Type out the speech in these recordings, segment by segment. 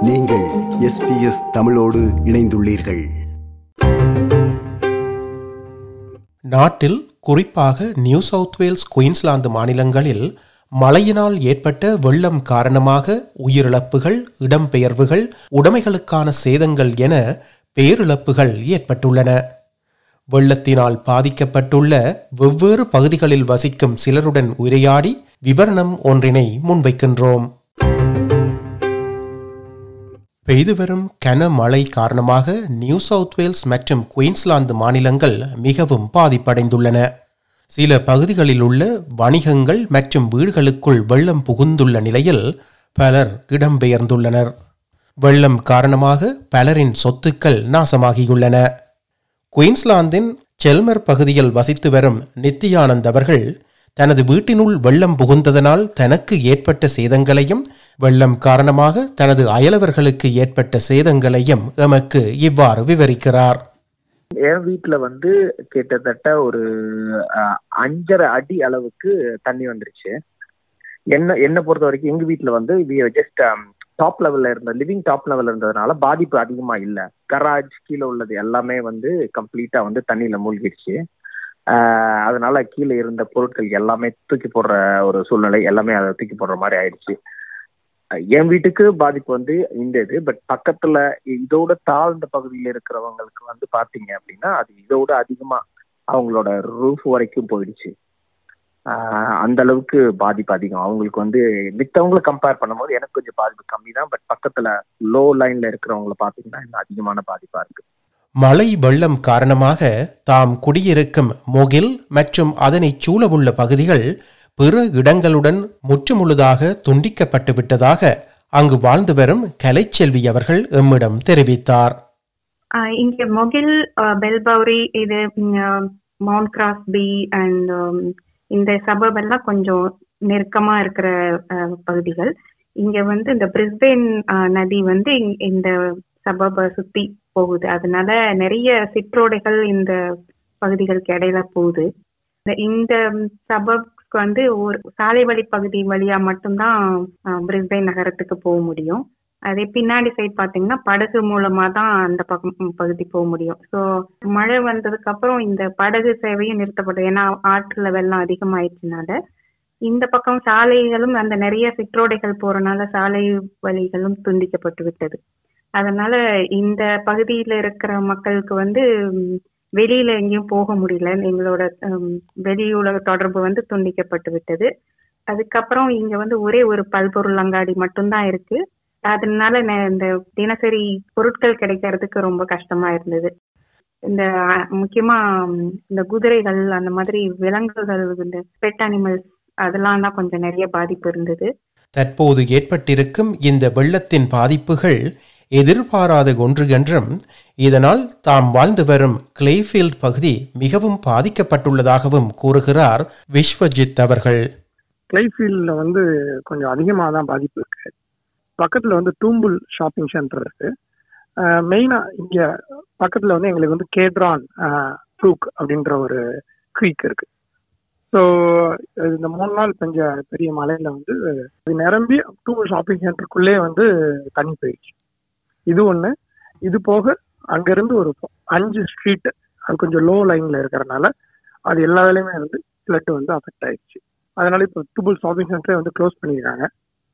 நீங்கள் எஸ்பிஎஸ் தமிழோடு இணைந்துள்ளீர்கள் நாட்டில் குறிப்பாக நியூ சவுத் வேல்ஸ் குயின்ஸ்லாந்து மாநிலங்களில் மழையினால் ஏற்பட்ட வெள்ளம் காரணமாக உயிரிழப்புகள் இடம்பெயர்வுகள் உடைமைகளுக்கான சேதங்கள் என பேரிழப்புகள் ஏற்பட்டுள்ளன வெள்ளத்தினால் பாதிக்கப்பட்டுள்ள வெவ்வேறு பகுதிகளில் வசிக்கும் சிலருடன் உரையாடி விவரணம் ஒன்றினை முன்வைக்கின்றோம் பெய்து வரும் கனமழை காரணமாக நியூ சவுத் வேல்ஸ் மற்றும் குயின்ஸ்லாந்து மாநிலங்கள் மிகவும் பாதிப்படைந்துள்ளன சில பகுதிகளில் உள்ள வணிகங்கள் மற்றும் வீடுகளுக்குள் வெள்ளம் புகுந்துள்ள நிலையில் பலர் இடம்பெயர்ந்துள்ளனர் வெள்ளம் காரணமாக பலரின் சொத்துக்கள் நாசமாகியுள்ளன குயின்ஸ்லாந்தின் செல்மர் பகுதியில் வசித்து வரும் நித்தியானந்த் அவர்கள் தனது வீட்டினுள் வெள்ளம் புகுந்ததனால் தனக்கு ஏற்பட்ட சேதங்களையும் வெள்ளம் காரணமாக தனது அயலவர்களுக்கு ஏற்பட்ட சேதங்களையும் எமக்கு இவ்வாறு விவரிக்கிறார் என் வீட்டுல வந்து கிட்டத்தட்ட ஒரு அஹ், அஞ்சரை அடி அளவுக்கு தண்ணி வந்துருச்சு என்ன என்ன பொறுத்த வரைக்கும் எங்க வீட்டுல வந்து ஜஸ்ட் டாப் லெவல்ல இருந்த லிவிங் டாப் லெவல்ல இருந்ததுனால பாதிப்பு அதிகமா இல்ல கராஜ் கீழே உள்ளது எல்லாமே வந்து கம்ப்ளீட்டா வந்து தண்ணியில மூழ்கிடுச்சு அஹ், அதனால கீழே இருந்த பொருட்கள் எல்லாமே தூக்கி போடுற ஒரு சூழ்நிலை எல்லாமே அதை தூக்கி போடுற மாதிரி ஆயிடுச்சு அஹ், என் வீட்டுக்கு பாதிப்பு வந்து இந்த இது பட் பக்கத்துல இதோட தாழ்ந்த பகுதியில் இருக்கிறவங்களுக்கு வந்து பாத்தீங்க அப்படின்னா அது இதோட அதிகமா அவங்களோட ரூஃப் வரைக்கும் போயிடுச்சு ஆஹ் அந்த அளவுக்கு பாதிப்பு அதிகம் அவங்களுக்கு வந்து மித்தவங்களை கம்பேர் பண்ணும்போது எனக்கு கொஞ்சம் பாதிப்பு கம்மி தான் பட் பக்கத்துல லோ லைன்ல இருக்கிறவங்கள பாத்தீங்கன்னா இன்னும் அதிகமான பாதிப்பா இருக்கு மழை வெள்ளம் காரணமாக தாம் குடியிருக்கும் மொகில் மற்றும் அதனைச் சூழவுள்ள பகுதிகள் பிற இடங்களுடன் முற்றுமுழுதாக துண்டிக்கப்பட்டு விட்டதாக அங்கு வாழ்ந்து வரும் கலைச்செல்வி அவர்கள் எம்மிடம் தெரிவித்தார் ஆஹ் இங்க மொகில் ஆஹ் பெல்பவுரி இது ம், மவுண்ட் கிராஸ்பி அண்ட் இந்த சபப் எல்லாம் கொஞ்சம் நெருக்கமா இருக்கிற ஆஹ், பகுதிகள் இங்க வந்து இந்த பிரிஸ்பெயின் ஆஹ், நதி வந்து இங்- இந்த சபப சுத்தி போகுது அதனால நிறைய சிற்றோடைகள் இந்த பகுதிகளுக்கு இடையில போகுது இந்த- இந்த சபப்க்கு வந்து ஒரு சாலை வழி பகுதி வழியா மட்டும்தான் ஆஹ், பிரிஸ்பெயின் நகரத்துக்கு போக முடியும் அதே பின்னாடி சைடு பாத்தீங்கன்னா படகு மூலமா தான் அந்த பக்கம் ம், பகுதி போக முடியும் ஸோ மழை வந்ததுக்கு அப்புறம் இந்த படகு சேவையும் நிறுத்தப்படும் ஏன்னா ஆற்றுல வெள்ளம் அதிகமாயிடுச்சுனால இந்த பக்கம் சாலைகளும் அந்த நிறைய சிற்றோடைகள் போறனால சாலை வழிகளும் துண்டிக்கப்பட்டு விட்டது அதனால இந்த பகுதியில இருக்கிற மக்களுக்கு வந்து ம், வெளியில எங்கேயும் போக முடியல எங்களோட ம், வெளி உலக தொடர்பு வந்து துண்டிக்கப்பட்டு விட்டது அதுக்கப்புறம் இங்க வந்து ஒரே ஒரு பல்பொருள் அங்காடி மட்டும்தான் இருக்கு அதனால நெ- இந்த தினசரி பொருட்கள் கிடைக்கிறதுக்கு ரொம்ப கஷ்டமா இருந்தது இந்த அஹ், முக்கியமா ம், இந்த குதிரைகள் அந்த மாதிரி விலங்குகள் இந்த பெட் அனிமல்ஸ் அதெல்லாம் தான் கொஞ்சம் நிறைய பாதிப்பு இருந்தது தற்போது ஏற்பட்டிருக்கும் இந்த வெள்ளத்தின் பாதிப்புகள் எதிர்பாராத ஒன்று என்றும் இதனால் தாம் வாழ்ந்து வரும் கிளேஃபீல்ட் பகுதி மிகவும் பாதிக்கப்பட்டுள்ளதாகவும் கூறுகிறார் விஸ்வஜித் அவர்கள் கிளைஃபீல்டில் வந்து கொஞ்சம் அதிகமாக தான் பாதிப்பு இருக்கு பக்கத்தில் வந்து டூம்புல் ஷாப்பிங் சென்டர் இருக்கு மெயினாக இங்கே பக்கத்தில் வந்து எங்களுக்கு வந்து கேட்ரான் ப்ரூக் அப்படின்ற ஒரு க்ரீக் இருக்கு ஸோ இந்த மூணு நாள் பெஞ்ச பெரிய மழையில வந்து அது நிரம்பி டூம்புல் ஷாப்பிங் சென்டருக்குள்ளே வந்து தண்ணி போயிடுச்சு இது ஒன்று இது போக அங்கேருந்து ஒரு அஞ்சு ஸ்ட்ரீட் அது கொஞ்சம் லோ லைனில் இருக்கிறனால அது எல்லா வேலையுமே வந்து ஃப்ளட் வந்து அஃபெக்ட் ஆயிடுச்சு அதனால இப்போ டூபுல் ஷாப்பிங் சென்டரே வந்து க்ளோஸ் பண்ணியிருக்காங்க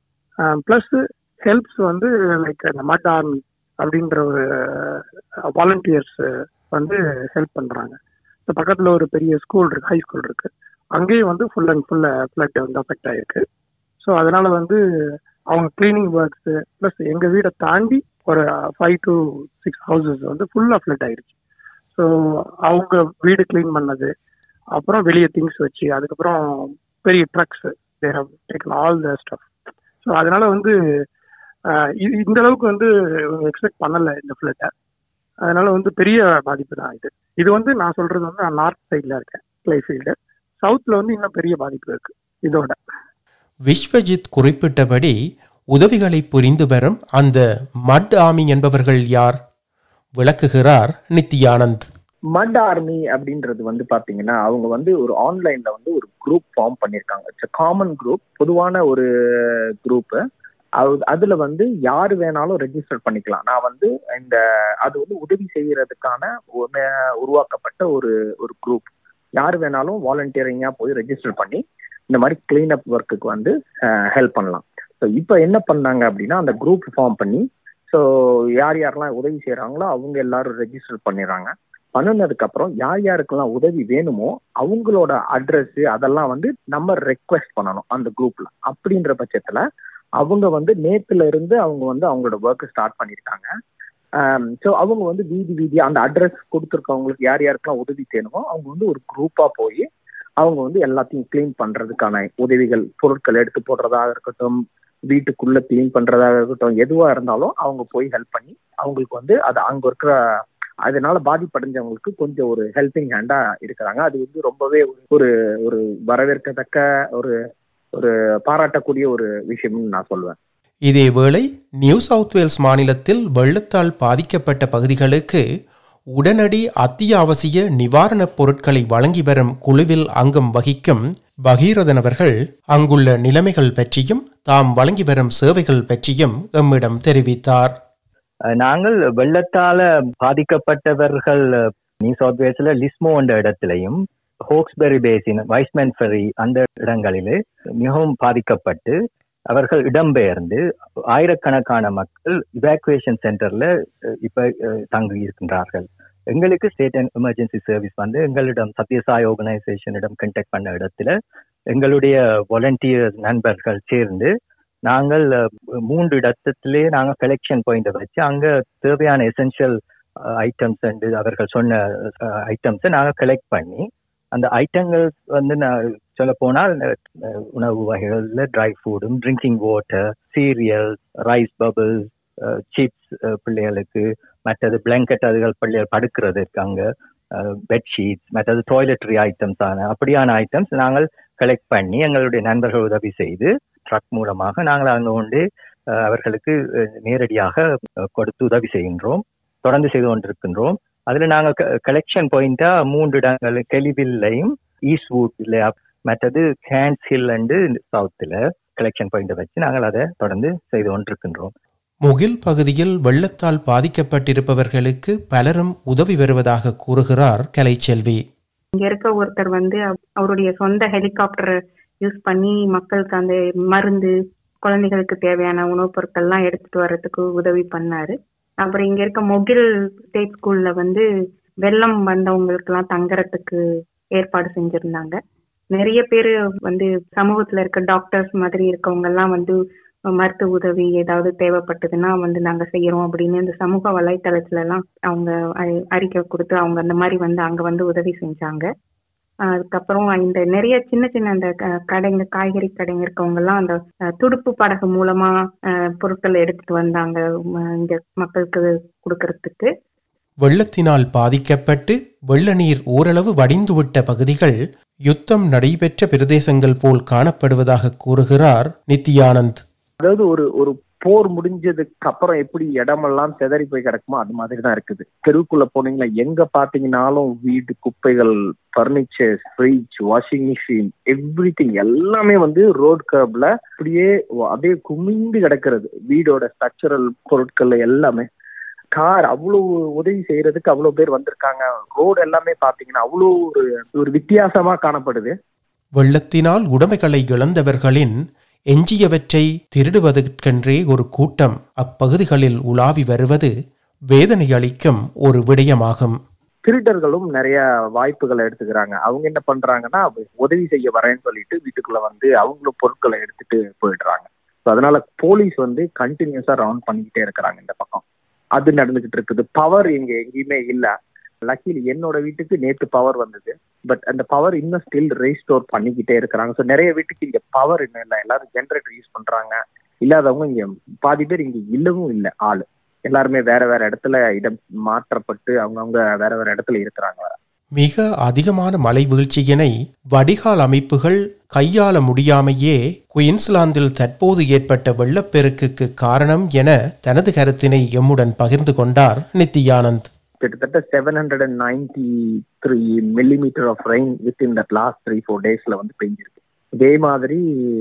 ப்ளஸ் ஹெல்ப்ஸ் வந்து லைக் இந்த மட் ஆர்மி அப்படின்ற ஒரு வாலண்டியர்ஸ் வந்து ஹெல்ப் பண்ணுறாங்க இப்போ பக்கத்தில் ஒரு பெரிய ஸ்கூல் இருக்கு ஹை ஸ்கூல் இருக்கு அங்கேயும் வந்து ஃபுல் அண்ட் ஃபுல் ஃப்ளட் வந்து அஃபெக்ட் ஆயிருக்கு ஸோ அதனால வந்து அவங்க கிளீனிங் ஒர்க்ஸ் ப்ளஸ் எங்கள் வீடை தாண்டி ஒரு ஃபைவ் டு சிக்ஸ் ஹவுசஸ் வந்து ஃபுல்லாக ஃப்ளட் ஆயிடுச்சு ஸோ அவங்க வீடு க்ளீன் பண்ணது அப்புறம் வெளியே திங்ஸ் வச்சு அதுக்கப்புறம் பெரிய trucks they have taken all the stuff so அதனால வந்து ஆஹ் இது- இந்த அளவுக்கு வந்து இவங்க எக்ஸ்பெக்ட் பண்ணல இந்த ஃபிளட்டை அதனால வந்து பெரிய பாதிப்பு தான் இது இது வந்து நான் சொல்றது வந்து நான் நார்த் சைடில் இருக்கேன் கிளைஃபீல்டு சவுத்தில் வந்து இன்னும் பெரிய பாதிப்பு இருக்கு இதோட விஸ்வஜித் குறிப்பிட்டபடி உதவிகளை புரிந்து வரும் அந்த மட் ஆமி என்பவர்கள் யார் விளக்குகிறார் நித்யானந்த் மட் ஆர்மி அப்படின்றது வந்து பாத்தீங்கன்னா அவங்க வந்து ஒரு ஆன்லைன்ல வந்து ஒரு குரூப் ஃபார்ம் பண்ணியிருக்காங்க இட்ஸ் காமன் குரூப் பொதுவான ஒரு குரூப் அது- அதுல வந்து யாரு வேணாலும் ரெஜிஸ்டர் பண்ணிக்கலாம் நான் வந்து இந்த அது வந்து உதவி செய்யறதுக்கான ஒரு- உருவாக்கப்பட்ட ஒரு ஒரு குரூப் யார் வேணாலும் வாலண்டியரிங்கா போய் ரெஜிஸ்டர் பண்ணி இந்த மாதிரி கிளீன் அப் ஒர்க்குக்கு வந்து ஹெல்ப் பண்ணலாம் ஸோ இப்போ என்ன பண்ணாங்க அப்படின்னா அந்த குரூப் ஃபார்ம் பண்ணி ஸோ யார் யாரெல்லாம் உதவி செய்றாங்களோ அவங்க எல்லாரும் ரெஜிஸ்டர் பண்ணிடுறாங்க பண்ணினதுக்கு அப்புறம் யார் யாருக்கெல்லாம் உதவி வேணுமோ அவங்களோட அட்ரஸ் அதெல்லாம் வந்து நம்ம ரெக்வெஸ்ட் பண்ணணும் அந்த குரூப்ல அப்படின்ற பட்சத்துல அவங்க வந்து நேத்துல இருந்து அவங்க வந்து அவங்களோட ஒர்க் ஸ்டார்ட் பண்ணியிருக்காங்க ஸோ அவங்க வந்து வீதி வீதி அந்த அட்ரஸ் கொடுத்துருக்கவங்களுக்கு யார் யாருக்கெல்லாம் உதவி தேணுமோ அவங்க வந்து ஒரு குரூப்பா போய் அவங்க வந்து எல்லாத்தையும் க்ளீன் பண்றதுக்கான உதவிகள் பொருட்கள் எடுத்து போடுறதாக இருக்கட்டும் வீட்டுக்குள்ள க்ளீன் பண்றதாக இருக்கட்டும் எதுவா இருந்தாலும் அவங்க போய் ஹெல்ப் பண்ணி அவங்களுக்கு வந்து அது அங்க இருக்கிற அதனால பாதிப்படைஞ்சவங்களுக்கு கொஞ்சம் ஒரு ஹெல்பிங் ஹேண்டா இருக்கிறாங்க அது வந்து ரொம்பவே ஒரு ஒரு வரவேற்கத்தக்க ஒரு ஒரு பாராட்டக்கூடிய ஒரு விஷயம்னு நான் சொல்லுவேன் இதேவேளை நியூ சவுத் வேல்ஸ் மாநிலத்தில் வெள்ளத்தால் பாதிக்கப்பட்ட பகுதிகளுக்கு உடனடி அத்தியாவசிய நிவாரணப் பொருட்களை வழங்கி வரும் குழுவில் அங்கம் வகிக்கும் பகீரதன் அவர்கள் அங்குள்ள நிலைமைகள் பற்றியும் தாம் வழங்கி வரும் சேவைகள் பற்றியும் எம்மிடம் தெரிவித்தார் அஹ் நாங்கள் வெள்ளத்தால பாதிக்கப்பட்டவர்கள் நியூ சவுத் வேல்ஸ்ல லிஸ்மோ என்ற இடத்திலையும் ஹோக்ஸ்பெரி பேசின் வைஸ்மேன் ஃபெரி அந்த இடங்களிலே மிகவும் பாதிக்கப்பட்டு அவர்கள் இடம்பெயர்ந்து ஆயிரக்கணக்கான மக்கள் இவாக்குவேஷன் சென்டர்ல அஹ், இப்ப அஹ், தங்கி இருக்கின்றார்கள் எங்களுக்கு ஸ்டேட் அண்ட் எமர்ஜென்சி சர்வீஸ் வந்து எங்களிடம் சத்யசாய் ஆர்கனைசேஷனிடம் கண்டெக்ட் பண்ண இடத்துல எங்களுடைய வாலண்டியர் நண்பர்கள் சேர்ந்து நாங்கள் அஹ், மூன்று இடத்திலே நாங்க கலெக்ஷன் பாயிண்ட வச்சு அங்க தேவையான எசென்ஷியல் ஐட்டம்ஸ் வந்து அவர்கள் சொன்ன ஐட்டம்ஸை நாங்க கலெக்ட் பண்ணி அந்த ஐட்டங்கள் வந்து நான் சொல்ல போனால் அஹ், உணவு வகைகள்ல ட்ரை ஃபுட்டும் drinking water cereal rice bubbles chips பிள்ளைகளுக்கு மற்றது பிளாங்கெட் அதுகள் பிள்ளைகள் படுக்கிறதுக்கு அங்க பெட்ஷீட்ஸ் மற்றது டாய்லெட்டரி ஐட்டம்ஸ் ஆன அப்படியான ஐட்டம்ஸ் நாங்கள் கலெக்ட் பண்ணி எங்களுடைய நண்பர்கள் உதவி செய்து ட்ரக் மூலமாக நாங்கள் அங்கே கொண்டு அஹ், அவர்களுக்கு அஹ், நேரடியாக அஹ், கொடுத்து உதவி செய்கின்றோம் தொடர்ந்து செய்து கொண்டிருக்கின்றோம் அதுல நாங்க கலெக்ஷன் பாயிண்டா மூன்று இடங்கள் கெலிவில்லையும் ஈஸ்ட்வுட்ல மற்றது ஹேண்ட்ஸ் ஹில் அண்டு சவுத்துல கலெக்ஷன் பாயிண்ட வச்சு நாங்கள் அதை தொடர்ந்து செய்து கொண்டிருக்கின்றோம் முகில் பகுதியில் வெள்ளத்தால் பாதிக்கப்பட்டிருப்பவர்களுக்கு பலரும் உதவி வருவதாக கூறுகிறார் கலைச்செல்வி இங்க இருக்க ஒருத்தர் வந்து அவ- அவருடைய சொந்த ஹெலிகாப்டரை யூஸ் பண்ணி மக்களுக்கு அந்த மருந்து குழந்தைகளுக்கு தேவையான உணவுப் பொருட்கள்லாம் எடுத்துட்டு வர்றதுக்கு உதவி பண்ணாரு அப்புறம் இங்க இருக்க மொகில் ஸ்டேட் ஸ்கூல்ல வந்து வெள்ளம் வந்தவங்களுக்கு எல்லாம் தங்கறதுக்கு ஏற்பாடு செஞ்சிருந்தாங்க நிறைய பேர் வந்து சமூகத்துல இருக்க டாக்டர்ஸ் மாதிரி இருக்கவங்க எல்லாம் வந்து மருத்துவ உதவி ஏதாவது தேவைப்பட்டதுன்னா வந்து நாங்க செய்யறோம் அப்படின்னு இந்த சமூக வலைத்தளத்துல எல்லாம் அவங்க அறி- அறிக்கை கொடுத்து அவங்க அந்த மாதிரி வந்து அங்க வந்து உதவி செஞ்சாங்க ஆஹ் அதுக்கப்புறம் இந்த நிறைய சின்ன சின்ன அந்த க- கடைங்க காய்கறி கடைங்க இருக்கவங்க எல்லாம் அந்த அஹ், துடுப்பு படகு மூலமா அஹ், பொருட்களை எடுத்துட்டு வந்தாங்க ம- இங்க மக்களுக்கு கொடுக்கறதுக்கு வெள்ளத்தினால் பாதிக்கப்பட்டு வெள்ள நீர் ஓரளவு வடிந்துவிட்ட பகுதிகள் யுத்தம் நடைபெற்ற பிரதேசங்கள் போல் காணப்படுவதாக கூறுகிறார் நித்யானந்த் அதாவது ஒரு ஒரு போர் முடிஞ்சதுக்கு அப்புறம் எப்படி இடமெல்லாம் சிதறி போய் கிடக்குமோ அது மாதிரி தான் இருக்குது தெருவுக்குள்ள போனீங்கன்னா எங்க பாத்தீங்கன்னாலும் வீடு குப்பைகள் furniture fridge washing machine every எல்லாமே வந்து ரோட் கர்ப்ல அப்படியே அப்படியே குமிந்து கிடக்கிறது வீடோட ஸ்ட்ரக்சரல் பொருட்கள் எல்லாமே கார் அவ்வளவு உதவி செய்யறதுக்கு அவ்வளவு பேர் வந்திருக்காங்க ரோடு எல்லாமே பாத்தீங்கன்னா அவ்வளோ ஒரு ஒரு வித்தியாசமா காணப்படுது வெள்ளத்தினால் உடைமைகளை இழந்தவர்களின் எஞ்சியவற்றை திருடுவதற்கென்றே ஒரு கூட்டம் அப்பகுதிகளில் உலாவி வருவது வேதனை அளிக்கும் ஒரு விடயமாகும் திருடர்களும் நிறைய வாய்ப்புகளை எடுத்துக்கிறாங்க அவங்க என்ன பண்றாங்கன்னா உதவி செய்ய வரேன்னு சொல்லிட்டு வீட்டுக்குள்ள வந்து அவங்களும் பொருட்களை எடுத்துட்டு போயிடுறாங்க ஸோ அதனால போலீஸ் வந்து கண்டினியூஸா ரவுண்ட் பண்ணிக்கிட்டே இருக்கிறாங்க இந்த பக்கம் அது நடந்துகிட்டு இருக்குது பவர் இங்க எங்கேயுமே இல்ல லக்கிலி என்னோட வீட்டுக்கு நேத்து பவர் வந்தது பட் அந்த பவர் இன்னும் ஸ்டில் ரீஸ்டோர் பண்ணிக்கிட்டே இருக்கிறாங்க ஸோ நிறைய வீட்டுக்கு இங்க பவர் இன்னும் இல்லை எல்லாரும் ஜென்ரேட்டர் யூஸ் பண்றாங்க இல்லாதவங்க இங்க பாதி பேர் இங்க இல்லவும் இல்லை ஆளு எல்லாருமே வேற வேற இடத்துல இடம் மாற்றப்பட்டு அவங்கவுங்க வேற வேற இடத்துல இருக்கிறாங்க மிக அதிகமான மழை வீழ்ச்சியினை வடிகால் அமைப்புகள் கையாள முடியாமையே குயின்ஸ்லாந்தில் தற்போது ஏற்பட்ட வெள்ளப்பெருக்குக்கு காரணம் என தனது கருத்தினை எம்முடன் பகிர்ந்து கொண்டார் நித்யானந்த் கிட்டத்தட்ட seven hundred and ninety three millimetre of rain with in that last three four டேஸ்ல வந்து பெஞ்சிருக்கு இதே மாதிரி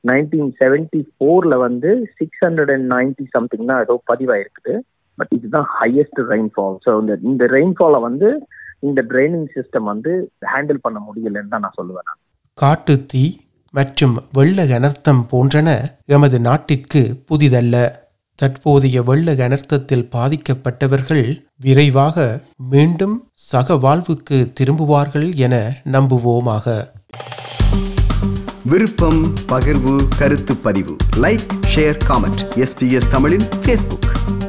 நைன்டீன் செவன்டி ஃபோர்ல வந்து six hundred and ninety something தான் ஏதோ பதிவாயிருக்குது பட் இதுதான் ஹையஸ்ட் ரெயின்ஃபால் ஸோ இந்த இந்த ரெயின்ஃபாலை வந்து இந்த ட்ரைனிங் சிஸ்டம் வந்து ஹேண்டில் பண்ண முடியலன்னு தான் நான் சொல்லுவேன் நான். காட்டுத் தீ மற்றும் வெள்ள அனர்த்தம் போன்றன எமது நாட்டிற்கு புதிதல்ல தற்போதைய வெள்ள அனர்த்தத்தில் பாதிக்கப்பட்டவர்கள் விரைவாக மீண்டும் சக வாழ்வுக்கு திரும்புவார்கள் என நம்புவோமாக விருப்பம் பகிர்வு கருத்து பதிவு லைக் ஷேர் காமெண்ட் எஸ்பிஎஸ் தமிழின் ஃபேஸ்புக்